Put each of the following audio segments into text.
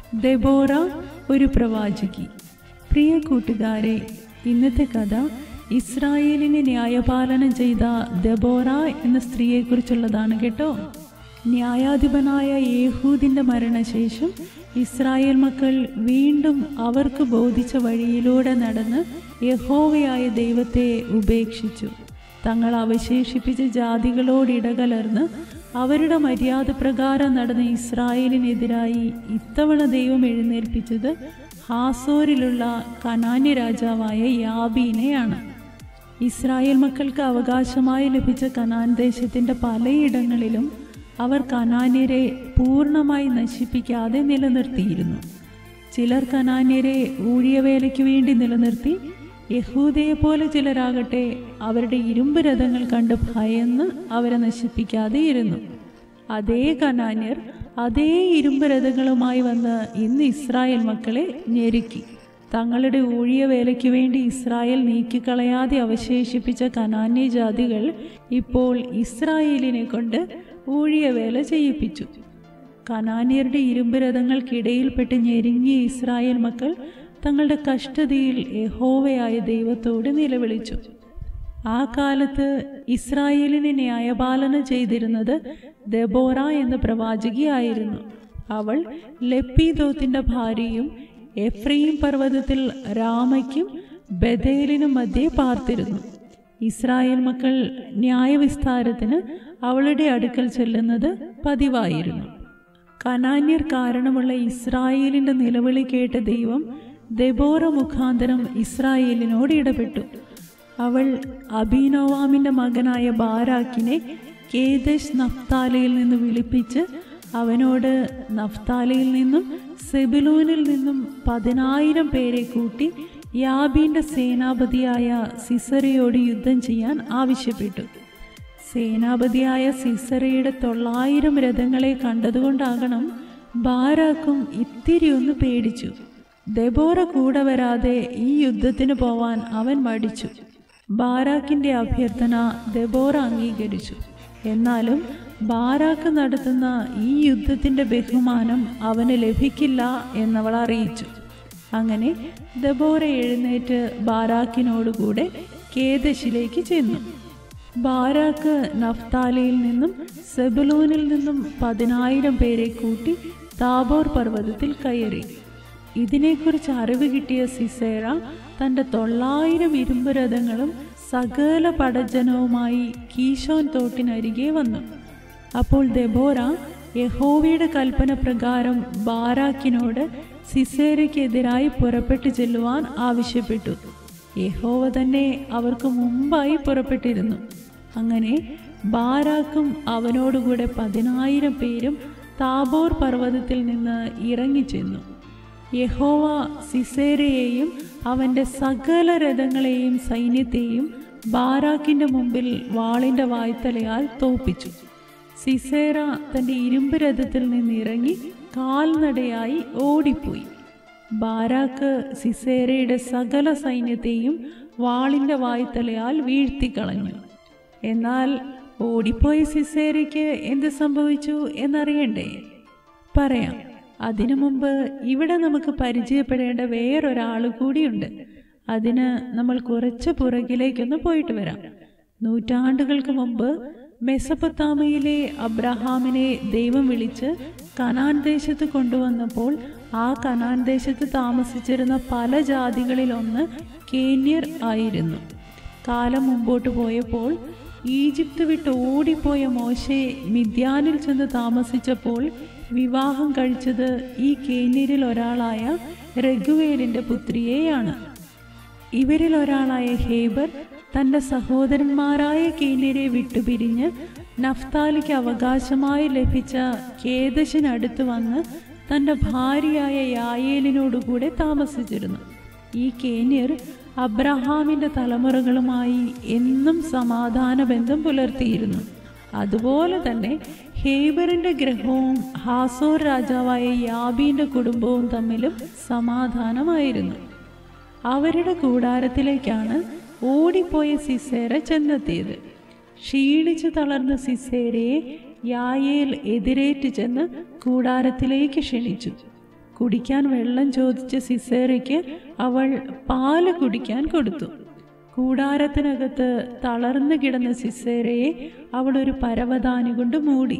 Deborah ഒരു പ്രവാചകി പ്രിയ കൂട്ടുകാരെ ഇന്നത്തെ കഥ ഇസ്രായേലിനെ ന്യായപാലനം ചെയ്ത ദെബോറ എന്ന സ്ത്രീയെക്കുറിച്ചുള്ളതാണ് കേട്ടോ ന്യായാധിപനായ യേഹൂദിൻ്റെ മരണശേഷം ഇസ്രായേൽ മക്കൾ വീണ്ടും അവർക്ക് ബോധിച്ച വഴിയിലൂടെ നടന്ന് യഹോവയായ ദൈവത്തെ ഉപേക്ഷിച്ചു തങ്ങൾ അവശേഷിപ്പിച്ച ജാതികളോട് ഇടകലർന്ന് അവരുടെ മര്യാദ പ്രകാരം നടന്ന ഇസ്രായേലിനെതിരായി ഇത്തവണ ദൈവം എഴുന്നേൽപ്പിച്ചത് ഹാസോരിലുള്ള കനാന്യ രാജാവായ യാബീനെയാണ് ഇസ്രായേൽ മക്കൾക്ക് അവകാശമായി ലഭിച്ച കനാൻ ദേശത്തിൻ്റെ പലയിടങ്ങളിലും അവർ കനാന്യരെ പൂർണ്ണമായി നശിപ്പിക്കാതെ നിലനിർത്തിയിരുന്നു ചിലർ കനാന്യരെ ഊഴിയവേലയ്ക്ക് വേണ്ടി നിലനിർത്തി യഹൂദയെ പോലെ ചിലരാകട്ടെ അവരുടെ ഇരുമ്പ് രഥങ്ങൾ കണ്ട് ഭയന്ന് അവരെ നശിപ്പിക്കാതെ ഇരുന്നു അതേ കനാന്യർ അതേ ഇരുമ്പ് രഥങ്ങളുമായി വന്ന് ഇന്ന് ഇസ്രായേൽ മക്കളെ ഞെരുക്കി തങ്ങളുടെ ഊഴിയ വേലയ്ക്ക് വേണ്ടി ഇസ്രായേൽ നീക്കിക്കളയാതെ അവശേഷിപ്പിച്ച കനാന്യ ജാതികൾ ഇപ്പോൾ ഇസ്രായേലിനെ കൊണ്ട് ഊഴിയ വേല ചെയ്യിപ്പിച്ചു കനാന്യരുടെ ഇരുമ്പ് രഥങ്ങൾക്കിടയിൽപ്പെട്ട് ഞെരുങ്ങിയ ഇസ്രായേൽ മക്കൾ തങ്ങളുടെ കഷ്ടതയിൽ യഹോവയായ ദൈവത്തോട് നിലവിളിച്ചു ആ കാലത്ത് ഇസ്രായേലിനെ ന്യായപാലനം ചെയ്തിരുന്നത് ദബോറ എന്ന പ്രവാചകിയായിരുന്നു അവൾ ലപ്പീദോത്തിന്റെ ഭാര്യയും എഫ്രൈം പർവ്വതത്തിൽ രാമയ്ക്കും ബദേലിനും മധ്യേ പാർത്തിരുന്നു ഇസ്രായേൽ മക്കൾ ന്യായവിസ്താരത്തിന് അവളുടെ അടുക്കൽ ചെല്ലുന്നത് പതിവായിരുന്നു കനാന്യർ കാരണമുള്ള ഇസ്രായേലിന്റെ നിലവിളി കേട്ട ദൈവം ദെബോറ മുഖാന്തരം ഇസ്രായേലിനോട് ഇടപെട്ടു അവൾ അബീനോവാമിന്റെ മകനായ ബാരാക്കിനെ കേദശ് നഫ്താലയിൽ നിന്ന് വിളിപ്പിച്ച് അവനോട് നഫ്താലയിൽ നിന്നും സെബിലൂനിൽ നിന്നും പതിനായിരം പേരെ കൂട്ടി യാബീന്റെ സേനാപതിയായ സിസറയോട് യുദ്ധം ചെയ്യാൻ ആവശ്യപ്പെട്ടു സേനാപതിയായ സിസറയുടെ തൊള്ളായിരം രഥങ്ങളെ കണ്ടതുകൊണ്ടാകണം ബാരാക്കും ഇത്തിരി ഒന്ന് പേടിച്ചു ദബോറ കൂടെ വരാതെ ഈ യുദ്ധത്തിന് പോവാൻ അവൻ മടിച്ചു ബാരാക്കിന്റെ അഭ്യർത്ഥന ദബോറ അംഗീകരിച്ചു എന്നാലും ബാരാക്ക് നടത്തുന്ന ഈ യുദ്ധത്തിന്റെ ബഹുമാനം അവന് ലഭിക്കില്ല എന്നവൾ അറിയിച്ചു അങ്ങനെ ദബോറ എഴുന്നേറ്റ് ബാരാക്കിനോടുകൂടെ കേദശിലേക്ക് ചെന്നു ബാരാക്ക് നഫ്താലയിൽ നിന്നും സെബലൂനിൽ നിന്നും പതിനായിരം പേരെ കൂട്ടി താബോർ പർവ്വതത്തിൽ കയറി ഇതിനെക്കുറിച്ച് അറിവ് കിട്ടിയ സിസേറ തൻ്റെ തൊള്ളായിരം ഇരുമ്പ് രഥങ്ങളും സകല പടജനവുമായി കീശോൻ തോട്ടിനരികെ വന്നു അപ്പോൾ ദെബോറ യഹോവയുടെ കൽപ്പന പ്രകാരം ബാരാക്കിനോട് സിസേരയ്ക്കെതിരായി പുറപ്പെട്ടു ചെല്ലുവാൻ ആവശ്യപ്പെട്ടു യഹോവ തന്നെ അവർക്ക് മുമ്പായി പുറപ്പെട്ടിരുന്നു അങ്ങനെ ബാരാക്കും അവനോടുകൂടെ പതിനായിരം പേരും താബോർ പർവ്വതത്തിൽ നിന്ന് ഇറങ്ങിച്ചെന്നു യഹോവ സിസേരയെയും അവൻ്റെ സകല രഥങ്ങളെയും സൈന്യത്തെയും ബാരാക്കിൻ്റെ മുമ്പിൽ വാളിൻ്റെ വായ്ത്തലയാൽ തോപ്പിച്ചു സിസേര തൻ്റെ ഇരുമ്പ് രഥത്തിൽ നിന്നിറങ്ങി കാൽനടയായി ഓടിപ്പോയി ബാരാക്ക് സിസേരയുടെ സകല സൈന്യത്തെയും വാളിൻ്റെ വായ്ത്തലയാൽ വീഴ്ത്തിക്കളഞ്ഞു എന്നാൽ ഓടിപ്പോയ സിസേരയ്ക്ക് എന്ത് സംഭവിച്ചു എന്നറിയണ്ടേ പറയാം അതിനു മുമ്പ് ഇവിടെ നമുക്ക് പരിചയപ്പെടേണ്ട വേറൊരാൾ കൂടിയുണ്ട് അതിന് നമ്മൾ കുറച്ച് പുറകിലേക്കൊന്ന് പോയിട്ട് വരാം നൂറ്റാണ്ടുകൾക്ക് മുമ്പ് മെസപ്പൊത്താമയിലെ അബ്രഹാമിനെ ദൈവം വിളിച്ച് കനാൻ ദേശത്ത് കൊണ്ടുവന്നപ്പോൾ ആ കനാൻ ദേശത്ത് താമസിച്ചിരുന്ന പല ജാതികളിലൊന്ന് കേന്യർ ആയിരുന്നു കാലം മുമ്പോട്ട് പോയപ്പോൾ ഈജിപ്ത് വിട്ട് ഓടിപ്പോയ മോശെ മിദ്യാനിൽ ചെന്ന് താമസിച്ചപ്പോൾ വിവാഹം കഴിച്ചത് ഈ കേന്യരിൽ ഒരാളായ രഘുവേലിന്റെ പുത്രിയെയാണ് ഇവരിൽ ഒരാളായ ഹേബർ തൻ്റെ സഹോദരന്മാരായ കേന്യരെ വിട്ടുപിരിഞ്ഞ് നഫ്താലിക്ക് അവകാശമായി ലഭിച്ച കേദശിനടുത്ത് വന്ന് തൻ്റെ ഭാര്യയായ യായേലിനോടുകൂടെ താമസിച്ചിരുന്നു ഈ കേന്യർ അബ്രഹാമിൻ്റെ തലമുറകളുമായി എന്നും സമാധാന ബന്ധം പുലർത്തിയിരുന്നു അതുപോലെ തന്നെ ഹേബറിന്റെ ഗ്രഹവും ഹാസോർ രാജാവായ യാബീന്റെ കുടുംബവും തമ്മിലും സമാധാനമായിരുന്നു അവരുടെ കൂടാരത്തിലേക്കാണ് ഓടിപ്പോയ സിസേര ചെന്നെത്തിയത് ക്ഷീണിച്ചു തളർന്ന സിസേരയെ യായേൽ എതിരേറ്റ് ചെന്ന് കൂടാരത്തിലേക്ക് ക്ഷണിച്ചു കുടിക്കാൻ വെള്ളം ചോദിച്ച സിസേറയ്ക്ക് അവൾ പാല് കുടിക്കാൻ കൊടുത്തു കൂടാരത്തിനകത്ത് തളർന്നു കിടന്ന സിസേരയെ അവൾ ഒരു പരവതാനി കൊണ്ട് മൂടി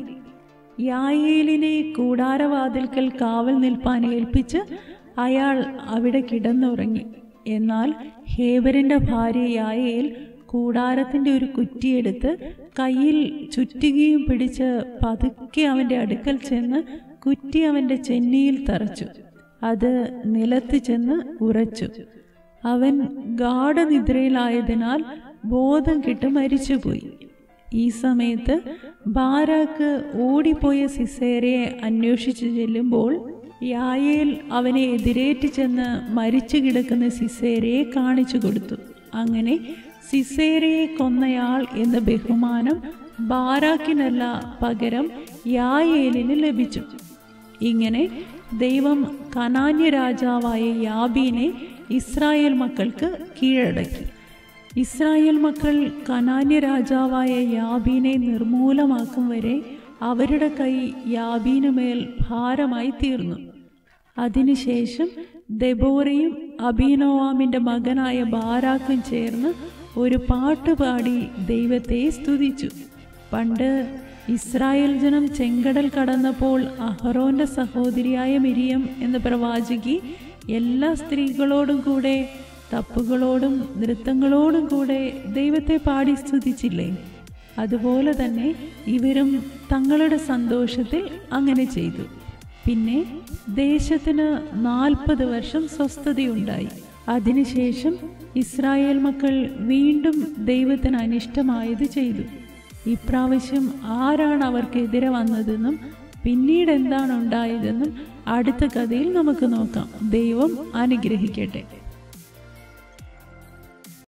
യായേലിനെ കൂടാരവാതിൽക്കൽ കാവൽ നിൽപ്പാൻ ഏൽപ്പിച്ച് അയാൾ അവിടെ കിടന്നുറങ്ങി എന്നാൽ ഹേബറിന്റെ ഭാര്യ യായേൽ കൂടാരത്തിന്റെ ഒരു കുറ്റിയെടുത്ത് കയ്യിൽ ചുറ്റികയും പിടിച്ച് പതുക്കെ അവന്റെ അടുക്കൽ ചെന്ന് കുറ്റി അവന്റെ ചെന്നിയിൽ തറച്ചു അത് നിലത്ത് ചെന്ന് ഉറച്ചു അവൻ ഗാഠനിദ്രയിലായതിനാൽ ബോധം കിട്ട് മരിച്ചുപോയി ഈ സമയത്ത് ബാരാക്ക് ഓടിപ്പോയ സിസേരയെ അന്വേഷിച്ചു ചെല്ലുമ്പോൾ യായേൽ അവനെ എതിരേറ്റ് ചെന്ന് മരിച്ചു കിടക്കുന്ന സിസേരയെ കാണിച്ചു കൊടുത്തു അങ്ങനെ സിസേരയെ കൊന്നയാൾ എന്ന ബഹുമാനം ബാരാക്കിനല്ല പകരം യായേലിന് ലഭിച്ചു ഇങ്ങനെ ദൈവം കനാന്യ രാജാവായ യാബീനെ ഇസ്രായേൽ മക്കൾക്ക് കീഴടക്കി ഇസ്രായേൽ മക്കൾ കനാന്യ രാജാവായ യാബീനെ നിർമൂലമാക്കും വരെ അവരുടെ കൈ യാബീനുമേൽ ഭാരമായി തീർന്നു അതിനുശേഷം ദബോറയും അബീനോവാമിൻ്റെ മകനായ ബാരാക്കും ചേർന്ന് ഒരു പാട്ട് പാടി ദൈവത്തെ സ്തുതിച്ചു പണ്ട് ഇസ്രായേൽ ജനം ചെങ്കടൽ കടന്നപ്പോൾ അഹറോന്റെ സഹോദരിയായ മിരിയം എന്ന പ്രവാചകി എല്ലാ സ്ത്രീകളോടും കൂടെ തപ്പുകളോടും നൃത്തങ്ങളോടും കൂടെ ദൈവത്തെ പാടി സ്തുതിച്ചില്ലേ അതുപോലെ തന്നെ ഇവരും തങ്ങളുടെ സന്തോഷത്തിൽ അങ്ങനെ ചെയ്തു പിന്നെ ദേശത്തിന് നാൽപ്പത് വർഷം സ്വസ്ഥതയുണ്ടായി അതിനുശേഷം ഇസ്രായേൽ മക്കൾ വീണ്ടും ദൈവത്തിന് അനിഷ്ടമായത് ചെയ്തു ഇപ്രാവശ്യം ആരാണ് അവർക്കെതിരെ വന്നതെന്നും പിന്നീട് എന്താണ് ഉണ്ടായതെന്നും അടുത്ത കഥയിൽ നമുക്ക് നോക്കാം ദൈവം അനുഗ്രഹിക്കട്ടെ